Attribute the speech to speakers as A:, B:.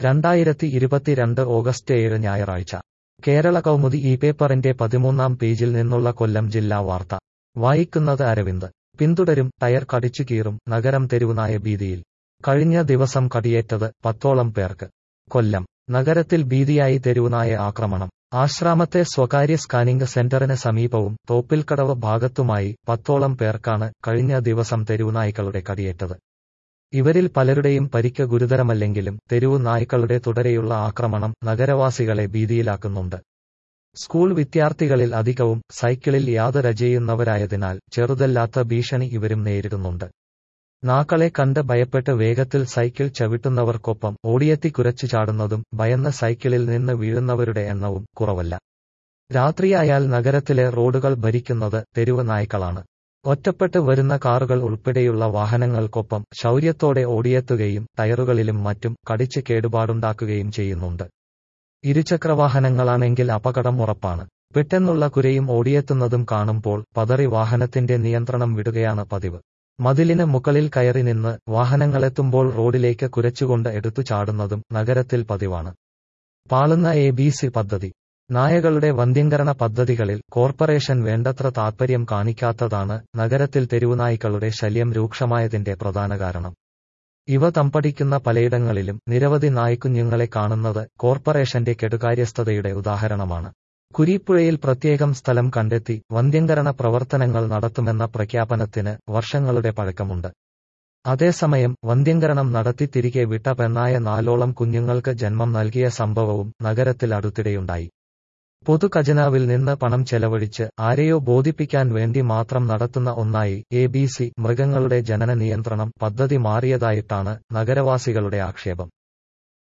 A: രണ്ടായിരത്തി ഇരുപത്തിരണ്ട് ഓഗസ്റ്റ് ഏഴ് ഞായറാഴ്ച കേരള കൗമുദി ഈ പേപ്പറിന്റെ പതിമൂന്നാം പേജിൽ നിന്നുള്ള കൊല്ലം ജില്ലാ വാർത്ത വായിക്കുന്നത് അരവിന്ദ് പിന്തുടരും ടയർ കടിച്ചു കീറും നഗരം തെരുവുനായ ഭീതിയിൽ കഴിഞ്ഞ ദിവസം കടിയേറ്റത് പത്തോളം പേർക്ക് കൊല്ലം നഗരത്തിൽ ഭീതിയായി തെരുവുനായ ആക്രമണം ആശ്രാമത്തെ സ്വകാര്യ സ്കാനിംഗ് സെന്ററിന് സമീപവും തോപ്പിൽക്കടവ് ഭാഗത്തുമായി പത്തോളം പേർക്കാണ് കഴിഞ്ഞ ദിവസം തെരുവുനായ്ക്കളുടെ കടിയേറ്റത് ഇവരിൽ പലരുടെയും പരിക്ക് ഗുരുതരമല്ലെങ്കിലും തെരുവു നായ്ക്കളുടെ തുടരെയുള്ള ആക്രമണം നഗരവാസികളെ ഭീതിയിലാക്കുന്നുണ്ട് സ്കൂൾ വിദ്യാർത്ഥികളിൽ അധികവും സൈക്കിളിൽ യാത്ര ചെയ്യുന്നവരായതിനാൽ ചെറുതല്ലാത്ത ഭീഷണി ഇവരും നേരിടുന്നുണ്ട് നാക്കളെ കണ്ട് ഭയപ്പെട്ട് വേഗത്തിൽ സൈക്കിൾ ചവിട്ടുന്നവർക്കൊപ്പം ഓടിയെത്തി കുരച്ചു ചാടുന്നതും ഭയന്ന് സൈക്കിളിൽ നിന്ന് വീഴുന്നവരുടെ എണ്ണവും കുറവല്ല രാത്രിയായാൽ നഗരത്തിലെ റോഡുകൾ ഭരിക്കുന്നത് തെരുവ് നായ്ക്കളാണ് ഒറ്റപ്പെട്ട് വരുന്ന കാറുകൾ ഉൾപ്പെടെയുള്ള വാഹനങ്ങൾക്കൊപ്പം ശൗര്യത്തോടെ ഓടിയെത്തുകയും ടയറുകളിലും മറ്റും കടിച്ച് കേടുപാടുണ്ടാക്കുകയും ചെയ്യുന്നുണ്ട് ഇരുചക്രവാഹനങ്ങളാണെങ്കിൽ അപകടം ഉറപ്പാണ് പെട്ടെന്നുള്ള കുരയും ഓടിയെത്തുന്നതും കാണുമ്പോൾ പതറി വാഹനത്തിന്റെ നിയന്ത്രണം വിടുകയാണ് പതിവ് മതിലിന് മുകളിൽ കയറി നിന്ന് വാഹനങ്ങളെത്തുമ്പോൾ റോഡിലേക്ക് കുരച്ചുകൊണ്ട് എടുത്തു ചാടുന്നതും നഗരത്തിൽ പതിവാണ് പാളുന്ന എ ബി സി പദ്ധതി നായകളുടെ വന്ധ്യംകരണ പദ്ധതികളിൽ കോർപ്പറേഷൻ വേണ്ടത്ര താൽപര്യം കാണിക്കാത്തതാണ് നഗരത്തിൽ തെരുവുനായ്ക്കളുടെ ശല്യം രൂക്ഷമായതിന്റെ പ്രധാന കാരണം ഇവ തമ്പടിക്കുന്ന പലയിടങ്ങളിലും നിരവധി നായ്ക്കുഞ്ഞുങ്ങളെ കാണുന്നത് കോർപ്പറേഷന്റെ കെടുകാര്യസ്ഥതയുടെ ഉദാഹരണമാണ് കുരീപ്പുഴയിൽ പ്രത്യേകം സ്ഥലം കണ്ടെത്തി വന്ധ്യംകരണ പ്രവർത്തനങ്ങൾ നടത്തുമെന്ന പ്രഖ്യാപനത്തിന് വർഷങ്ങളുടെ പഴക്കമുണ്ട് അതേസമയം വന്ധ്യംകരണം നടത്തി തിരികെ വിട്ട പെണ്ണായ നാലോളം കുഞ്ഞുങ്ങൾക്ക് ജന്മം നൽകിയ സംഭവവും നഗരത്തിൽ അടുത്തിടെയുണ്ടായി പൊതു ഖജനാവിൽ നിന്ന് പണം ചെലവഴിച്ച് ആരെയോ ബോധിപ്പിക്കാൻ വേണ്ടി മാത്രം നടത്തുന്ന ഒന്നായി എ ബി സി മൃഗങ്ങളുടെ ജനന നിയന്ത്രണം പദ്ധതി മാറിയതായിട്ടാണ് നഗരവാസികളുടെ ആക്ഷേപം